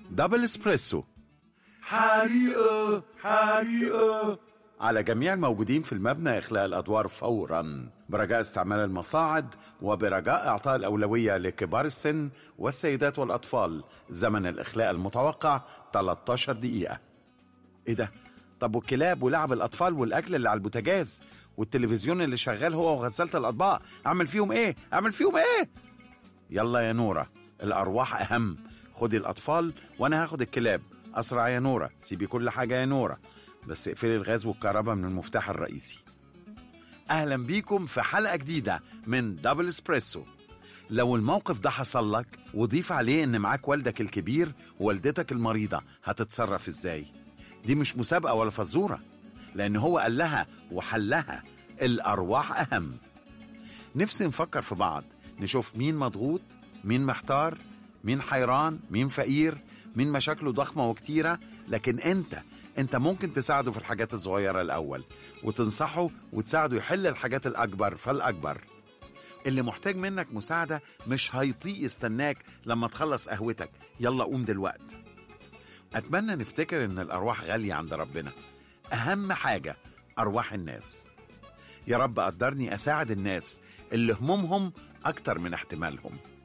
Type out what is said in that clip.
دبل اسبريسو حريقة حريقة على جميع الموجودين في المبنى إخلاء الأدوار فورا برجاء استعمال المصاعد وبرجاء إعطاء الأولوية لكبار السن والسيدات والأطفال زمن الإخلاء المتوقع 13 دقيقة إيه ده؟ طب والكلاب ولعب الأطفال والأكل اللي على البوتاجاز والتلفزيون اللي شغال هو وغسالة الأطباق أعمل فيهم إيه؟ أعمل فيهم إيه؟ يلا يا نورة الأرواح أهم خدي الأطفال وأنا هاخد الكلاب أسرع يا نورة سيبي كل حاجة يا نورة بس اقفلي الغاز والكهرباء من المفتاح الرئيسي أهلا بيكم في حلقة جديدة من دبل اسبريسو لو الموقف ده حصل لك وضيف عليه ان معاك والدك الكبير ووالدتك المريضة هتتصرف ازاي دي مش مسابقة ولا فزورة لان هو قال لها وحلها الارواح اهم نفسي نفكر في بعض نشوف مين مضغوط مين محتار مين حيران مين فقير مين مشاكله ضخمة وكتيرة لكن انت انت ممكن تساعده في الحاجات الصغيرة الاول وتنصحه وتساعده يحل الحاجات الاكبر فالاكبر اللي محتاج منك مساعدة مش هيطيق يستناك لما تخلص قهوتك يلا قوم دلوقت أتمنى نفتكر إن الأرواح غالية عند ربنا أهم حاجة أرواح الناس يا رب قدرني أساعد الناس اللي همومهم أكتر من احتمالهم